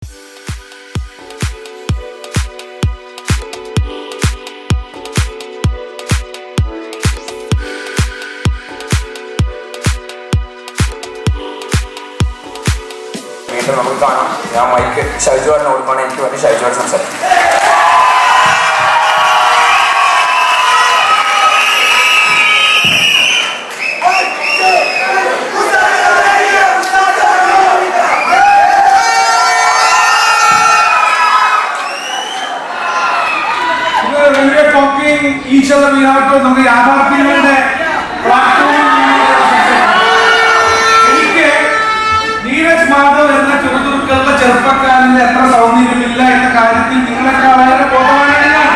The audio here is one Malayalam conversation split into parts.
വീണ്ടും നമുക്ക് കാണാം ഞാൻ മൈക്ക് ഷൈജുവാടിന് കൊടുക്കുകയാണ് എനിക്ക് വേണ്ടി ഷൈജുവാട് സംസാരിക്കും when we are talking each other, we have to നമ്മുടെ യാഥാർത്ഥ്യങ്ങളുടെ platform എനിക്ക് നീരജ് മാധവ് എന്ന ചെറുതുരുക്കളുടെ ചെറുപ്പക്കാരന്റെ എത്ര സൗന്ദര്യമില്ല എന്ന കാര്യത്തിൽ നിങ്ങളെക്കാളേറെ ബോധവാനാണ് ഞാൻ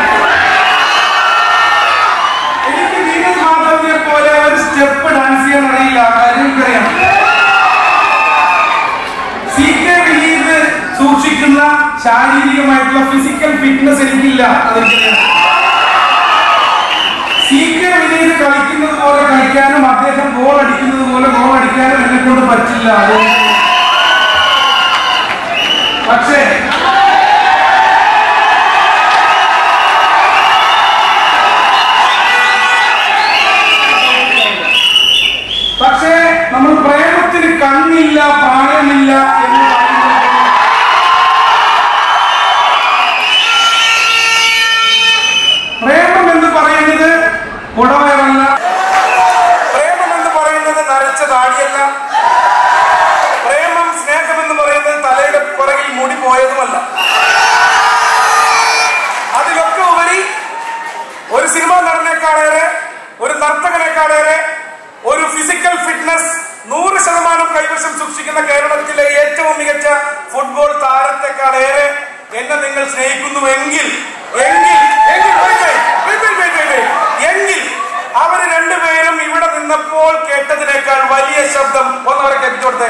എനിക്ക് നീരജ് മാധവിനെ പോലെ ഒരു സ്റ്റെപ്പ് ഡാൻസ് ചെയ്യാൻ അറിയില്ല ആ കാര്യം എനിക്കറിയാം സി കെ വിനീത് സൂക്ഷിക്കുന്ന ശാരീരികമായിട്ടുള്ള ഫിസിക്കൽ ഫിറ്റ്നസ് എനിക്കില്ല അതെനിക്കറിയാം സി കെ വിനീത് കളിക്കുന്നത് പോലെ കളിക്കാനും അദ്ദേഹം ഗോൾ അടിക്കുന്നത് പോലെ ഗോൾ അടിക്കാനും എന്നെ കൊണ്ട് പറ്റില്ല അത് പക്ഷേ പക്ഷേ നമ്മൾ പ്രേമത്തിന് കണ്ണില്ല പ്രായമില്ല എന്ന് പറയുന്നത് പ്രേമം എന്ന് പറയുന്നത് കുടവയറല്ല പ്രേമം എന്ന് പറയുന്നത് നരച്ച താടിയല്ല പ്രേമം സ്നേഹം എന്ന് പറയുന്നത് തലയുടെ പുറകിൽ മുടി പോയതുമല്ല അതിലൊക്കെ ഉപരി ഒരു സിനിമാ നടനേക്കാളേറെ ഒരു നർത്തകനേക്കാളേറെ ഒരു ഫിസിക്കൽ ഫിറ്റ്നസ് നൂറ് ശതമാനം കൈവശം സൂക്ഷിക്കുന്ന കേരളത്തിലെ ഏറ്റവും മികച്ച ഫുട്ബോൾ താരത്തെക്കാളേറെ എന്നെ നിങ്ങൾ സ്നേഹിക്കുന്നുവെങ്കിൽ എങ്കിൽ എങ്കിൽ wait, wait, wait, wait, wait, wait, wait. എങ്കിൽ അവര് രണ്ടുപേരും ഇവിടെ നിന്നപ്പോൾ കേട്ടതിനേക്കാൾ വലിയ ശബ്ദം ഒന്നവരെ കേൾപ്പിച്ചു കൊടുത്തേ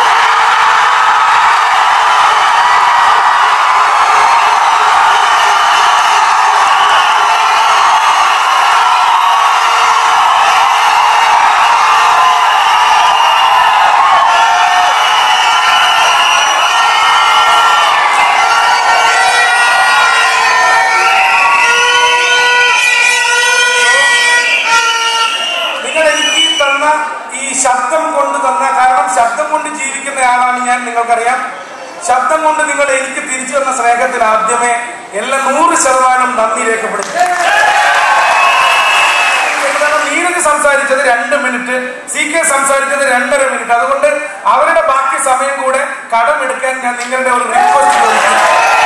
നിങ്ങൾ എനിക്ക് തന്ന ഈ ശബ്ദം കൊണ്ട് തന്ന കാരണം ശബ്ദം കൊണ്ട് ജീവിക്കുന്ന ആളാണ് ഞാൻ നിങ്ങൾക്കറിയാം ശബ്ദം കൊണ്ട് നിങ്ങൾ എനിക്ക് തിരിച്ചു തന്ന സ്നേഹത്തിന് ആദ്യമേ എല്ലാം നൂറ് ശതമാനം നന്ദി രേഖപ്പെടുത്തി കാരണം നീരജ് സംസാരിച്ചത് രണ്ട് മിനിറ്റ് സി കെ സംസാരിച്ചത് രണ്ടര മിനിറ്റ് അതുകൊണ്ട് അവരുടെ ബാക്കി സമയം കൂടെ കടമെടുക്കാൻ ഞാൻ നിങ്ങളുടെ ഒരു റിക്വസ്റ്റ് ചോദിക്കുന്നു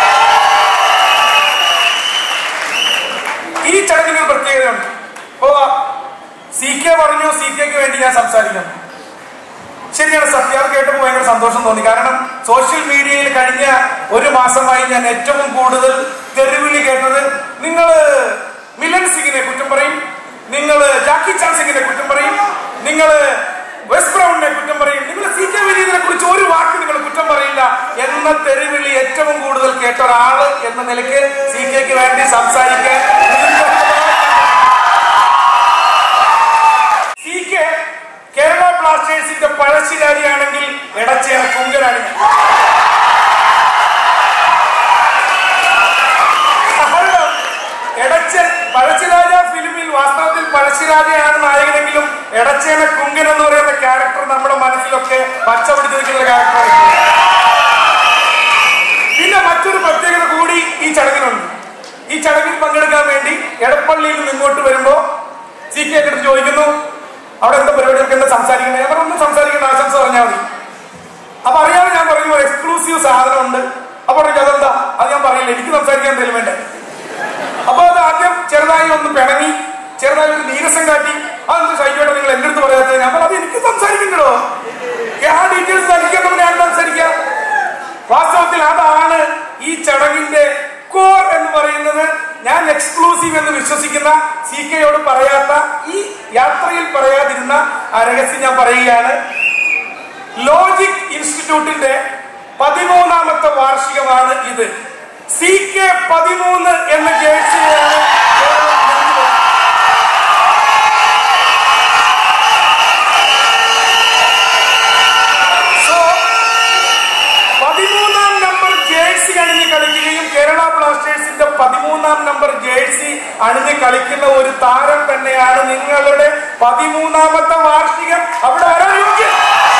ഈ ചടങ്ങിന് ഒരു പ്രത്യേകതയുണ്ട് ഇപ്പോ സി കെ പറഞ്ഞു സി കെക്ക് വേണ്ടി ഞാൻ സംസാരിക്കണം ശരിയാണ് സത്യം അത് കേട്ടപ്പോൾ ഭയങ്കര സന്തോഷം തോന്നി കാരണം സോഷ്യൽ മീഡിയയിൽ കഴിഞ്ഞ ഒരു മാസമായി ഞാൻ ഏറ്റവും കൂടുതൽ തെരുവിളി കേട്ടത് നിങ്ങൾ മിലൻ സിംഗിനെ കുറ്റം പറയും നിങ്ങൾ ജാക്കി ചാൻ സിംഗിനെ കുറ്റം പറയും നിങ്ങൾ വെസ്റ്റ് ബ്രൗണിനെ കുറ്റം പറയും നിങ്ങൾ സി കെ വിനീതിനെ കുറിച്ച് ഒരു വാക്ക് നിങ്ങൾ കുറ്റം പറയില്ല എന്ന തെരുവിളി ഏറ്റവും കൂടുതൽ കേട്ട ഒരാള് എന്ന നിലയ്ക്ക് സി കെക്ക് വേണ്ടി സംസാരിക്കാൻ സി കെ കേരള ബ്ലാസ്റ്റേഴ്സിന്റെ പഴശ്ശിരാരിയാണെങ്കിൽ ഇടച്ചേന കുങ്കനാണ് ഞാൻ. കാരണം എടച്ചൻ പഴശ്ശിരാജ ഫിലിമിൽ വാസ്തവത്തിൽ പഴശ്ശിരാജയാണ് നായകനെങ്കിലും എടച്ചേന കുങ്കൻ എന്ന് പറയുന്ന ക്യാരക്ടർ നമ്മുടെ മനസ്സിലൊക്കെ പച്ച പിടിച്ച് നിൽക്കുന്ന ക്യാരക്ടറാണ് പിന്നെ മറ്റൊരു പ്രത്യേകത കൂടി ഈ ചടങ്ങിനുണ്ട് ഈ ചടങ്ങിൽ പങ്കെടുക്കാൻ വേണ്ടി എടപ്പള്ളിയിൽ നിന്ന് ഇങ്ങോട്ട് വരുമ്പോ സി കെ എടുത്ത് ചോദിക്കുന്നു അവിടെ എന്താ പരിപാടികൾക്ക് എന്താ സംസാരിക്കുന്നത് ഞാൻ പറഞ്ഞു, ഒന്നും സംസാരിക്കേണ്ട ആശംസ പറഞ്ഞാൽ മതി അപ്പൊ അറിയാതെ ഞാൻ പറഞ്ഞു ഒരു എക്സ്ക്ലൂസീവ് സാധനം ഉണ്ട് അപ്പൊ പറഞ്ഞു അതെന്താ അത് ഞാൻ പറയില്ല എനിക്ക് സംസാരിക്കാൻ എന്തെങ്കിലും വേണ്ടേ അപ്പൊ അത് ആദ്യം ചെറുതായി ഒന്ന് പിണങ്ങി ചെറുതായി ഒരു നീരസം കാട്ടി അതെന്ത് ഷൈജോടെ നിങ്ങൾ എന്റെ അടുത്ത് പറയാത്തത് ഞാൻ പറഞ്ഞു അത് എനിക്ക് സംസാരിക്കണ്ടോ ആ ഡീറ്റെയിൽസ് തനിക്കാൻ ഞാൻ സംസാരിക്കാം വാസ്തവത്തിൽ അതാണ് ഈ ചടങ്ങിന്റെ കോർ എന്ന് പറയുന്നത് ഞാൻ എക്സ്ക്ലൂസീവ് എന്ന് വിശ്വസിക്കുന്ന സി കെയോട് പറയാത്ത ഈ യാത്രയിൽ പറയാതിരുന്ന ആ രഹസ്യം ഞാൻ പറയുകയാണ് ലോജിക് ഇൻസ്റ്റിറ്റ്യൂട്ടിന്റെ പതിമൂന്നാമത്തെ വാർഷികമാണ് ഇത് സി കെ പതിമൂന്ന് എന്ന ജേഴ്സിയാണ് കേരളം നൽകുന്നത്. So, പതിമൂന്നാം നമ്പർ ജേഴ്സി അണിഞ്ഞ് കളിക്കുന്ന ഒരു താരം തന്നെയാണ് നിങ്ങളുടെ പതിമൂന്നാമത്തെ വാർഷികം അവിടെ വരാൻ യോഗ്യം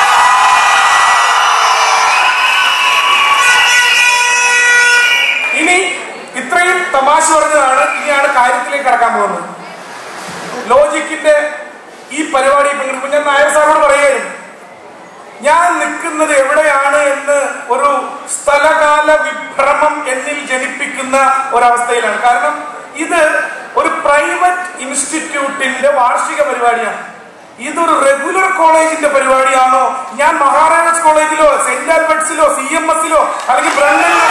ഇനി ഇത്രയും തമാശ പറഞ്ഞതാണ് ഇനിയാണ് കാര്യത്തിലേക്ക് കടക്കാൻ പോകുന്നത് ലോജിക്കിന്റെ ഈ പരിപാടി പങ്കെടുക്കുമ്പോൾ ഞാൻ നായർ സാറോട് പറയുകയായിരുന്നു ഞാൻ നിൽക്കുന്നത് എവിടെയാണ് എന്ന് ഒരു സ്ഥലകാല വിഭ്രമം എന്നിൽ ജനിപ്പിക്കുന്ന ഒരവസ്ഥയിലാണ് കാരണം ഇത് ഒരു പ്രൈവറ്റ് ഇൻസ്റ്റിറ്റ്യൂട്ടിന്റെ വാർഷിക പരിപാടിയാണ് ഇതൊരു റെഗുലർ കോളേജിന്റെ പരിപാടിയാണോ ഞാൻ മഹാരാജാസ് കോളേജിലോ സെന്റ് ആൽബർട്സിലോ സി എം എസിലോ അല്ലെങ്കിൽ ബ്രണ്ടനിലോ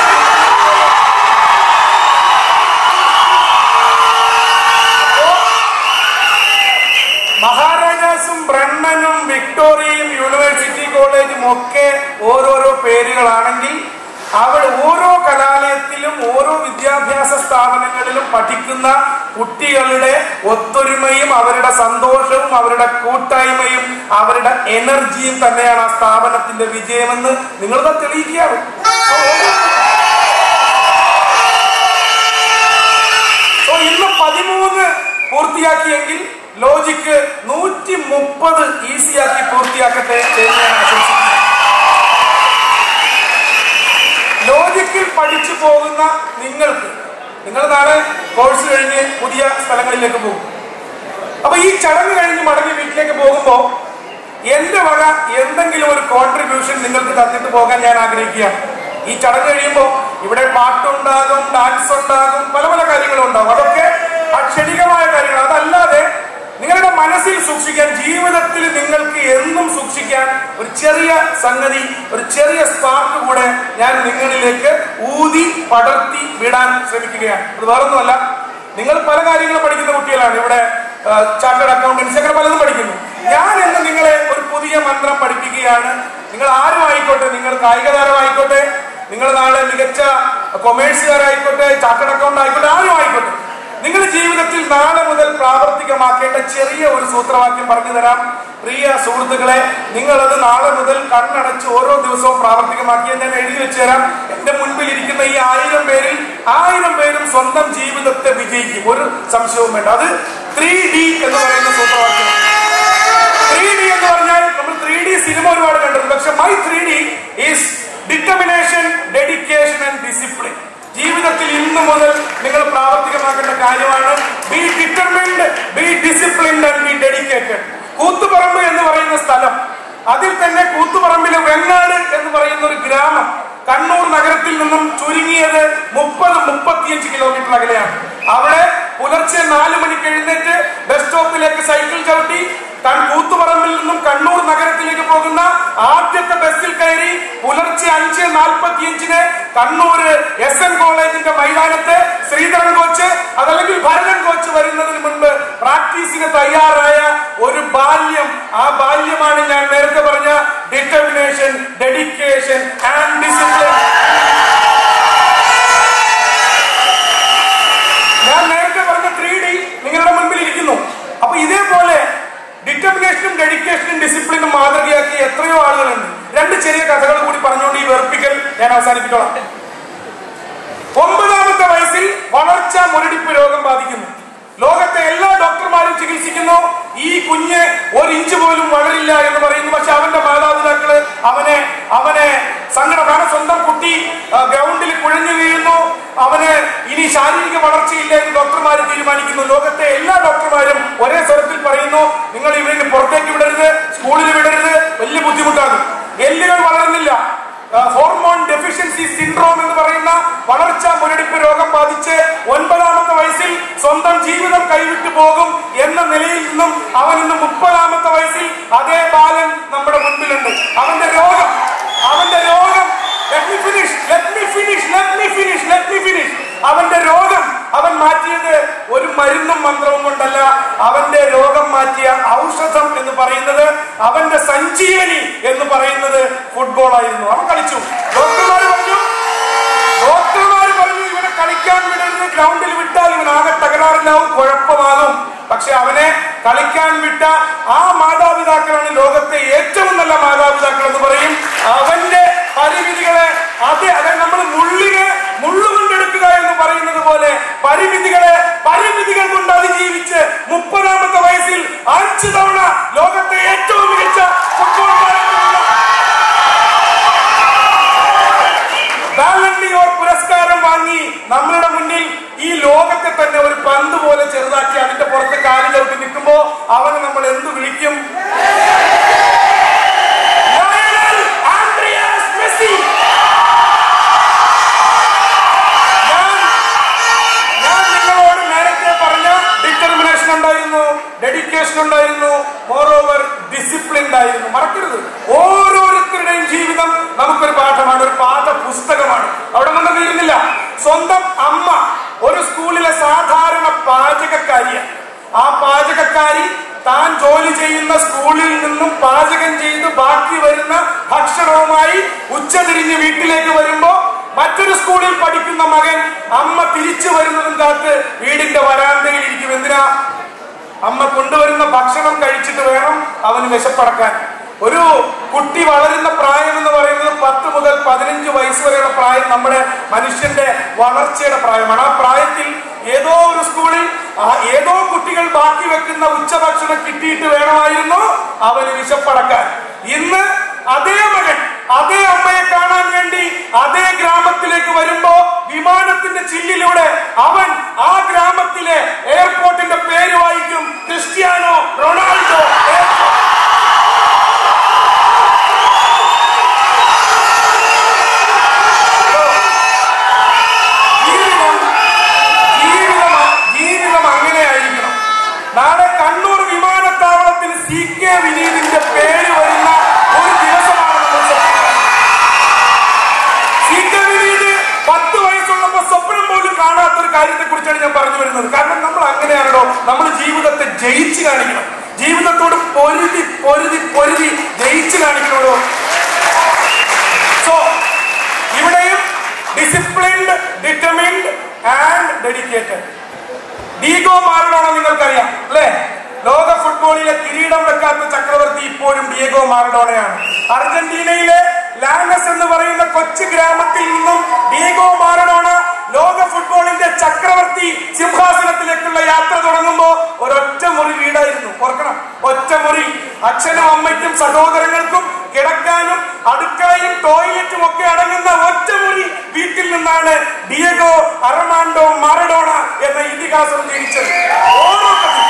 മഹാരാജാസും ബ്രണ്ണനും വിക്ടോറിയയും യൂണിവേഴ്സിറ്റി കോളേജും ഒക്കെ ഓരോരോ പേരുകളാണെങ്കിൽ അവിടെ ഓരോ കലാലയത്തിലും ഓരോ വിദ്യാഭ്യാസ സ്ഥാപനങ്ങളിലും പഠിക്കുന്ന കുട്ടികളുടെ ഒത്തൊരുമയും അവരുടെ സന്തോഷവും അവരുടെ കൂട്ടായ്മയും അവരുടെ എനർജിയും തന്നെയാണ് ആ സ്ഥാപനത്തിന്റെ വിജയമെന്ന് നിങ്ങളത് തെളിയിക്കുകയാണ് സോ ഇന്ന് പതിമൂന്ന് പൂർത്തിയാക്കിയെങ്കിൽ ലോജിക്ക് നൂറ്റി മുപ്പത് ഈസിയാക്കി പൂർത്തിയാക്കട്ടെ എന്ന് ഞാൻ ആശംസിക്കുന്നു ലോജിക്കിൽ പഠിച്ചു പോകുന്ന നിങ്ങൾക്ക് നിങ്ങൾ നാളെ കോഴ്സ് കഴിഞ്ഞ് പുതിയ സ്ഥലങ്ങളിലേക്ക് പോകും അപ്പൊ ഈ ചടങ്ങ് കഴിഞ്ഞ് മടങ്ങി വീട്ടിലേക്ക് പോകുമ്പോ എന്റെ വക എന്തെങ്കിലും ഒരു കോൺട്രിബ്യൂഷൻ നിങ്ങൾക്ക് തന്നിട്ട് പോകാൻ ഞാൻ ആഗ്രഹിക്കുകയാണ് ഈ ചടങ്ങ് കഴിയുമ്പോൾ ഇവിടെ പാട്ടുണ്ടാകും ഡാൻസ് ഉണ്ടാകും പല പല കാര്യങ്ങളും ഉണ്ടാകും അതൊക്കെ അക്ഷണികമായ കാര്യങ്ങൾ അതല്ലാതെ നിങ്ങളുടെ മനസ്സിൽ സൂക്ഷിക്കാൻ ജീവിതത്തിൽ നിങ്ങൾക്ക് എന്നും സൂക്ഷിക്കാൻ ഒരു ചെറിയ സംഗതി ഒരു ചെറിയ സ്പാർക്ക് കൂടെ ഞാൻ നിങ്ങളിലേക്ക് ഊതി പടർത്തി വിടാൻ ശ്രമിക്കുകയാണ് അത് വേറൊന്നുമല്ല നിങ്ങൾ പല കാര്യങ്ങളും പഠിക്കുന്ന കുട്ടികളാണ് ഇവിടെ ചാർട്ടേഡ് അക്കൗണ്ടൻസി അങ്ങനെ പലതും പഠിക്കുന്നു ഞാൻ ഇന്ന് നിങ്ങളെ ഒരു പുതിയ മന്ത്രം പഠിപ്പിക്കുകയാണ് നിങ്ങൾ ആരും ആയിക്കോട്ടെ നിങ്ങൾ കായിക താരമായിക്കോട്ടെ നിങ്ങൾ നാളെ മികച്ച കൊമേഴ്സുകാരായിക്കോട്ടെ ചാർട്ടേഡ് അക്കൗണ്ട് ആയിക്കോട്ടെ ആരും ആയിക്കോട്ടെ നിങ്ങൾ ജീവിതത്തിൽ നാളെ മുതൽ പ്രാവർത്തികമാക്കേണ്ട ചെറിയ ഒരു സൂത്രവാക്യം പറഞ്ഞു തരാം പ്രിയ സുഹൃത്തുക്കളെ നിങ്ങളത് നാളെ മുതൽ കണ്ണടച്ച് ഓരോ ദിവസവും പ്രാവർത്തികമാക്കിയാൽ ഞാൻ എഴുതി വെച്ചു തരാം എന്റെ മുൻപിൽ ഇരിക്കുന്ന ഈ ആയിരം പേരിൽ ആയിരം പേരും സ്വന്തം ജീവിതത്തെ വിജയിക്കും ഒരു സംശയവും വേണ്ട അത് ത്രീ ഡി എന്ന് പറയുന്ന സൂത്രവാക്യം ത്രീ ഡി എന്ന് പറഞ്ഞാൽ നമ്മൾ ത്രീ ഡി സിനിമ ഒരുപാട് കണ്ടിട്ടുണ്ട് പക്ഷെ my three D is determination dedication and discipline ജീവിതത്തിൽ ഇന്നു മുതൽ നിങ്ങൾ പ്രാവർത്തികമാക്കേണ്ട കാര്യമാണ് be determined be disciplined and be dedicated Koothuparamba എന്ന് പറയുന്ന സ്ഥലം അതിൽ തന്നെ കൂത്തുപറമ്പിലെ വെങ്ങാട് എന്ന് പറയുന്ന ഒരു ഗ്രാമം കണ്ണൂർ നഗരത്തിൽ നിന്നും ചുരുങ്ങിയത് മുപ്പത് മുപ്പത്തിയഞ്ച് കിലോമീറ്റർ അകലെയാണ് അവിടെ പുലർച്ചെ നാല് മണിക്ക് എഴുന്നേറ്റ് ബസ് സ്റ്റോപ്പിലേക്ക് സൈക്കിൾ ചവിട്ടി താൻ കൂത്തുപറമ്പിൽ നിന്നും കണ്ണൂർ നഗരത്തിലേക്ക് പോകുന്ന ആദ്യത്തെ ബസ്സിൽ കയറി പുലർച്ചെ അഞ്ച് നാൽപ്പത്തിയഞ്ചിന് കണ്ണൂര് എസ് എൻ കോളേജിന്റെ മൈതാനത്ത് ശ്രീധരൻ കോച്ച് അതല്ലെങ്കിൽ ഭരതൻ കോച്ച് വരുന്നതിന് മുൻപ് പ്രാക്ടീസിന് തയ്യാറായ ഒരു ബാല്യം ആ ബാല്യമാണ് ഞാൻ നേരത്തെ പറഞ്ഞ ഡിറ്റർമിനേഷൻ ഡെഡിക്കേഷൻ ആൻഡ് ഡിസിപ്ലിൻ ഞാൻ നേരത്തെ പറഞ്ഞ ത്രീ ഡി നിങ്ങളുടെ മുൻപിൽ ഇരിക്കുന്നു അപ്പൊ ഇതേപോലെ ഡിറ്റർമിനേഷനും ഡെഡിക്കേഷനും ഡിസിപ്ലിനും മാതൃകയാക്കി എത്രയോ ആളുകളുണ്ട് രണ്ട് ചെറിയ കഥകൾ കൂടി പറഞ്ഞുകൊണ്ട് ഈ വെറുപ്പിക്കൽ ഞാൻ അവസാനിപ്പിച്ചോളാം ഒമ്പതാമത്തെ വയസ്സിൽ വളർച്ച മുരടിപ്പ് രോഗം ബാധിക്കുന്നു ലോകത്തെ എല്ലാ ഡോക്ടർമാരും ചികിത്സിക്കുന്നു ഈ കുഞ്ഞ് ഒരു ഇഞ്ച് പോലും വളരില്ല എന്ന് പറയുന്നു പക്ഷെ അവന്റെ മാതാപിതാക്കള് അവനെ അവനെ സങ്കടം കാരണം സ്വന്തം കുട്ടി ആ, ഗ്രൗണ്ടിൽ കുഴഞ്ഞു വീഴുന്നു അവന് ഇനി ശാരീരിക വളർച്ചയില്ല എന്ന് ഡോക്ടർമാർ തീരുമാനിക്കുന്നു ലോകത്തെ എല്ലാ ഡോക്ടർമാരും ഒരേ സ്വരത്തിൽ പറയുന്നു നിങ്ങൾ ഇവന് പുറത്തേക്ക് വിടരുത് സ്കൂളിൽ വിടരുത് വലിയ ബുദ്ധിമുട്ടാകും എല്ലുകൾ വളരുന്നില്ല ഹോർമോൺ ഡെഫിഷ്യൻസി സിൻഡ്രോം എന്ന് പറയുന്ന വളർച്ച മുരടിപ്പ് രോഗം ബാധിച്ച് ഒൻപതാമത്തെ വയസ്സിൽ സ്വന്തം ജീവിതം കൈവിട്ടു പോകും എന്ന നിലയിൽ നിന്നും അവൻ ഇന്ന് മുപ്പതാമത്തെ വയസ്സിൽ അതേ ബാലൻ നമ്മുടെ മുൻപിലുണ്ട് അവന്റെ രോഗം അവന്റെ രോഗം let me finish let me finish let me finish let me finish അവന്റെ രോഗം അവൻ മാറ്റിയത് ഒരു മരുന്നും മന്ത്രവും കൊണ്ടല്ല അവന്റെ രോഗം മാറ്റിയ ഔഷധം എന്ന് പറയുന്നത് അവന്റെ സഞ്ജീവനി എന്ന് പറയുന്നത് ഫുട്ബോൾ ആയിരുന്നു അവൻ കളിച്ചു ഡോക്ടർമാർ പറഞ്ഞു ഡോക്ടർമാർ പറഞ്ഞു ഇവനെ കളിക്കാൻ വിടരുത് ഗ്രൗണ്ടിൽ വിട്ടാൽ ഇവൻ ആകെ തകരാറിലാവും കുഴപ്പമാകും പക്ഷെ അവനെ കളിക്കാൻ വിട്ട ആ മാതാപിതാക്കളാണ് ലോകത്തെ ഏറ്റവും നല്ല മാതാപിതാക്കൾ എന്ന് പറയും അവന്റെ പരിമിതികളെ അതെ അതെ നമ്മൾ മുള്ളിനെ മുള്ളുകൊണ്ടെടുക്കുക എന്ന് പറയുന്നത് പോലെ പരിമിതികളെ പരിമിതി എഡ്യൂക്കേഷൻ ഉണ്ടായിരുന്നു മോറോവർ ഡിസിപ്ലിൻ ആയിരുന്നു മറക്കരുത് ഓരോരുത്തരുടെയും ജീവിതം നമുക്കൊരു പാഠമാണ് ഒരു പാഠ പുസ്തകമാണ് അവിടെ കൊണ്ട് തീരുന്നില്ല സ്വന്തം അമ്മ ഒരു സ്കൂളിലെ സാധാരണ പാചകക്കാരിയാണ് ആ പാചകക്കാരി താൻ ജോലി ചെയ്യുന്ന സ്കൂളിൽ നിന്നും പാചകം ചെയ്ത് ബാക്കി വരുന്ന ഭക്ഷണവുമായി ഉച്ചതിരിഞ്ഞ് വീട്ടിലേക്ക് വരുമ്പോ മറ്റൊരു സ്കൂളിൽ പഠിക്കുന്ന മകൻ അമ്മ തിരിച്ചു വരുന്നതും കാത്ത് വീടിന്റെ വരാന്തയിൽ ഇരിക്കും എന്തിനാ അമ്മ കൊണ്ടുവരുന്ന ഭക്ഷണം കഴിച്ചിട്ട് വേണം അവന് വിശപ്പടക്കാൻ ഒരു കുട്ടി വളരുന്ന പ്രായം എന്ന് പറയുന്നത് പത്ത് മുതൽ പതിനഞ്ച് വയസ്സ് വരെയുള്ള പ്രായം നമ്മുടെ മനുഷ്യന്റെ വളർച്ചയുടെ പ്രായമാണ് ആ പ്രായത്തിൽ ഏതോ ഒരു സ്കൂളിൽ ആ ഏതോ കുട്ടികൾ ബാക്കി വെക്കുന്ന ഉച്ചഭക്ഷണം കിട്ടിയിട്ട് വേണമായിരുന്നു അവന് വിശപ്പടക്കാൻ ഇന്ന് അതേ മകൻ അതേ അമ്മയെ കാണാൻ വേണ്ടി അതേ ഗ്രാമത്തിലേക്ക് വരുമ്പോ വിമാനത്തിന്റെ ചില്ലിലൂടെ അവൻ ആ ഗ്രാമത്തിലെ എയർപോർട്ടിന്റെ പേര് വായിക്കും ക്രിസ്ത്യാനോ റൊണാൾഡോ എയർപോർട്ട് ജീവിതം ജീവിതം ജീവിതം അങ്ങനെയായിരിക്കണം നാളെ കണ്ണൂർ വിമാനത്താവളത്തിൽ സി കെ വിനീതിന്റെ പേര് വരുന്ന ഒരു ദിവസമാണ് നമ്മൾ സ്വപ്നം സി കെ വിനീത് പത്ത് വയസ്സുള്ളപ്പോ സ്വപ്നം പോലും കാണാത്ത ഒരു കാര്യത്തെ കുറിച്ചാണ് ഞാൻ പറഞ്ഞു വരുന്നത് കാരണം നമ്മൾ അങ്ങനെയാണല്ലോ നമ്മൾ ജീവിതത്തെ ജയിച്ചു കാണിക്കണം ജീവിതത്തോട് പൊരുതി പൊരുതി പൊരുതി ജയിച്ചു കാണിക്കണമല്ലോ സോ ഇവിടെയും disciplined determined and dedicated Diego Maradona നിങ്ങൾക്കറിയാം അല്ലേ ലോക ഫുട്ബോളിലെ കിരീടം വെക്കാത്ത ചക്രവർത്തി ഇപ്പോഴും ഡിയേഗോ മാറഡോണയാണ് അർജന്റീനയിലെ ലാനസ് എന്ന് പറയുന്ന കൊച്ചു ഗ്രാമത്തിൽ നിന്നും ഡിയേഗോ മാറഡോണ ലോക ഫുട്ബോളിന്റെ ചക്രവർത്തി സിംഹാസനത്തിലേക്കുള്ള യാത്ര തുടങ്ങുമ്പോ ഒരൊറ്റ മുറി വീടായിരുന്നു ഓർക്കണം ഒറ്റ മുറി അച്ഛനും അമ്മയ്ക്കും സഹോദരങ്ങൾക്കും കിടക്കാനും അടുക്കളയും ടോയ്ലറ്റും ഒക്കെ അടങ്ങുന്ന ഒറ്റ മുറി വീട്ടിൽ നിന്നാണ് ഡിയഗോ അറമാൻഡോ മാറഡോണ എന്ന ഇതിഹാസം ജനിച്ചത് ഓരോ കഥയും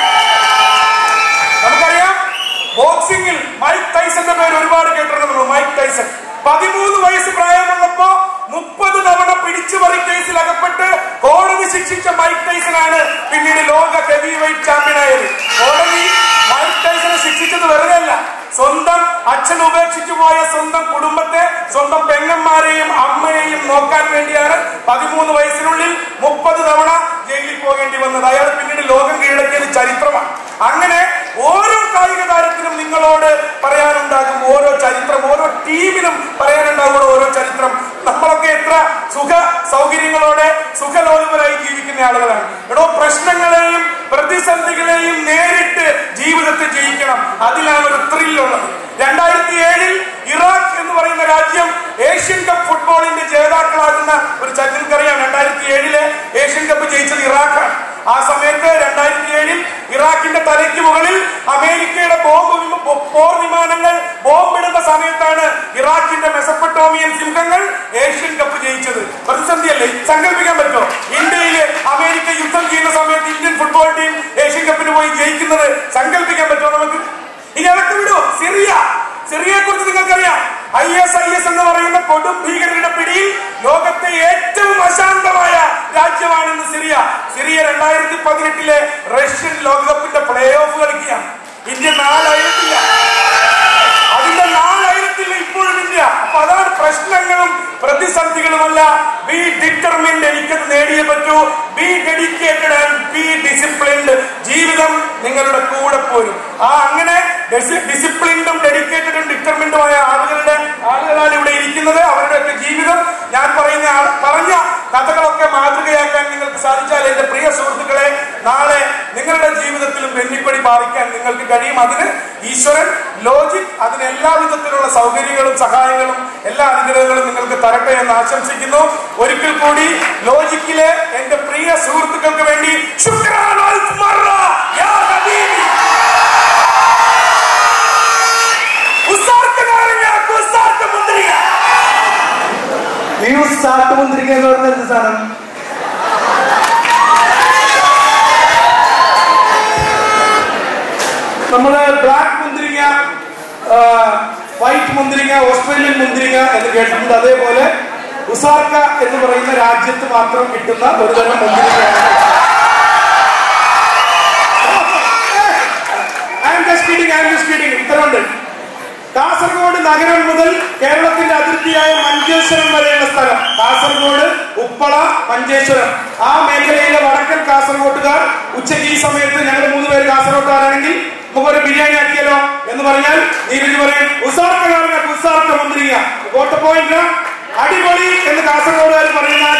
നമുക്കറിയാം ബോക്സിംഗിൽ മൈക്ക് ടൈസന്റെ പേര് ഒരുപാട് കേട്ടിട്ടുണ്ടല്ലോ മൈക്ക് ടൈസൺ പതിമൂന്ന് വയസ്സ് പ്രായമുള്ളപ്പോ മുപ്പത് തവണ പിടിച്ചുപറി കേസിൽ അകപ്പെട്ട് കോടതി ശിക്ഷിച്ച മൈക്ക് ടൈസനാണ് പിന്നീട് ലോക ഹെവി വെയിറ്റ് ചാമ്പ്യനായത് കോടതി മൈക്ക് ടൈസനെ ശിക്ഷിച്ചത് വെറുതെ അല്ല സ്വന്തം അച്ഛൻ ഉപേക്ഷിച്ചു പോയ സ്വന്തം കുടുംബത്തെ സ്വന്തം പെങ്ങന്മാരെയും അമ്മയെയും നോക്കാൻ വേണ്ടിയാണ് പതിമൂന്ന് വയസ്സിനുള്ളിൽ മുപ്പത് തവണ ജയിലിൽ പോകേണ്ടി വന്നത് അയാൾ പിന്നീട് ലോകം കീഴടക്കിയത് ചരിത്രമാണ് അങ്ങനെ ഓരോ കായിക താരത്തിനും നിങ്ങളോട് പറയാനുണ്ടാകും ഓരോ ചരിത്രം ഓരോ ടീമിനും പറയാനുണ്ടാകും ഓരോ ചരിത്രം നമ്മളൊക്കെ എത്ര സുഖ സൗകര്യങ്ങളോടെ സുഖലോലുപരായി ജീവിക്കുന്ന ആളുകളാണ് എടോ പ്രശ്നങ്ങളെയും പ്രതിസന്ധികളെയും നേരിട്ട് ജീവിതത്തെ ജയിക്കണം അതിലാണ് ഒരു ത്രില്ലുള്ളത് രണ്ടായിരത്തി ഏഴിൽ ഇറാഖ് എന്ന് പറയുന്ന രാജ്യം ഏഷ്യൻ കപ്പ് ഫുട്ബോളിന്റെ ജേതാക്കളാകുന്ന ഒരു ചരിത്രക്കറിയാം രണ്ടായിരത്തി ഏഴിലെ ഏഷ്യൻ കപ്പ് ജയിച്ചത് ഇറാഖാണ് ആ സമയത്ത് രണ്ടായിരത്തി ഏഴിൽ ഇറാഖിന്റെ തലയ്ക്ക് മുകളിൽ അമേരിക്കയുടെ ബോംബ് വിമ- ബോ- പോർ വിമാനങ്ങൾ ബോംബിടുന്ന സമയത്താണ് ഇറാഖിന്റെ മെസപ്പട്ടോമിയൻ സിംഹങ്ങൾ ഏഷ്യൻ കപ്പ് ജയിച്ചത് പ്രതിസന്ധിയല്ലേ സങ്കല്പിക്കാൻ പറ്റുമോ ഇന്ത്യയില് അമേരിക്ക യുദ്ധം ചെയ്യുന്ന സമയത്ത് ഇന്ത്യൻ ഫുട്ബോൾ ടീം ഏഷ്യൻ കപ്പിന് പോയി ജയിക്കുന്നത് സങ്കല്പിക്കാൻ പറ്റുമോ നമുക്ക് ഇനി അതൊക്കെ വിടൂ സിറിയ സിറിയയെ കുറിച്ച് നിങ്ങൾക്കറിയാം ഐ എസ് ഐ എസ് എന്ന് പറയുന്ന കൊടും ഭീകരരുടെ പിടിയിൽ ലോകത്തെ ഏറ്റവും അശാന്തമായ രാജ്യമാണെന്ന് സിറിയ സിറിയ രണ്ടായിരത്തി പതിനെട്ടിലെ റഷ്യൻ ലോകകപ്പിന്റെ പ്ലേ ഓഫ് കളിക്കുകയാണ് ഇന്ത്യ നാലായിരത്തില്ല അതിന്റെ നാലായിരത്തിൽ ഇപ്പോഴും ഇന്ത്യ അപ്പൊ അതാണ് പ്രശ്നങ്ങളും പ്രതിസന്ധികളുമല്ല ബി ഡിറ്റർമിൻഡ് എനിക്കത് നേടിയേ പറ്റൂ be dedicated and be disciplined ജീവിതം നിങ്ങളുടെ കൂടെ പോരും ആ അങ്ങനെ ഡിസിപ്ലിൻഡും ഡെഡിക്കേറ്റഡും ഡിറ്റർമിൻഡുമായ ആളുകളുടെ ആളുകളാണ് ഇവിടെ ഇരിക്കുന്നത് അവരുടെയൊക്കെ ജീവിതം ഞാൻ പറയുന്ന ആൾ- പറഞ്ഞ കഥകളൊക്കെ മാതൃകയാക്കാൻ നിങ്ങൾക്ക് സാധിച്ചാൽ എന്റെ പ്രിയ സുഹൃത്തുക്കളെ നാളെ നിങ്ങളുടെ ജീവിതത്തിലും വെന്നിപ്പടി ബാധിക്കാൻ നിങ്ങൾക്ക് കഴിയും അതിന് ഈശ്വരൻ ലോജിക് അതിന് എല്ലാ വിധത്തിലുള്ള സൗകര്യങ്ങളും സഹായങ്ങളും എല്ലാ അനുഗ്രഹങ്ങളും നിങ്ങൾക്ക് തരട്ടെ എന്ന് ആശംസിക്കുന്നു ഒരിക്കൽ കൂടി ലോജിക്കിലെ എന്റെ പ്രിയ സുഹൃത്തുക്കൾക്ക് വേണ്ടി ശുക്രാൻ അൽഫ് മറ, യാ ഹബീബി. ഉസാർക്ക് നാരങ്ങ, ഉസാർക്ക് മുന്തിരിങ്ങ. ഈ ഉസ്താട്ട് മുന്തിരിക്ക എന്ന് പറഞ്ഞ എന്ത് സാധനം നമ്മള് ബ്ലാക്ക് മുന്തിരിങ്ങ വൈറ്റ് മുന്തിരിങ്ങ ഓസ്ട്രേലിയൻ മുന്തിരിങ്ങ എന്ന് കേട്ടിട്ടുണ്ട് അതേപോലെ ഉസാർക്ക എന്ന് പറയുന്ന രാജ്യത്ത് മാത്രം കിട്ടുന്ന ഒരുതരം മുന്തിരിങ്ങയാണ് just kidding and just kidding ഉത്തരവുണ്ട് കാസർഗോഡ് നഗരം മുതൽ കേരളത്തിന്റെ അതിർത്തിയായ മഞ്ചേശ്വരം വരെയുള്ള സ്ഥലം കാസർഗോഡ് ഉപ്പള മഞ്ചേശ്വരം ആ മേഖലയിലെ വടക്കൻ കാസർഗോട്ടുകാർ ഉച്ചയ്ക്ക് ഈ സമയത്ത് ഞങ്ങൾ മൂന്ന് പേര് കാസർഗോട്ടുകാരാണെങ്കിൽ നമുക്കൊരു ബിരിയാണി ആക്കിയാലോ എന്ന് പറഞ്ഞാൽ നീരജ് പറയും ഉസാർക്കകാരനെ ഉസാർക്ക മുന്തിരിങ്ങ വോട്ട് പോയിന്റ് അടിപൊളി എന്ന് കാസർഗോഡുകാർ പറയുന്ന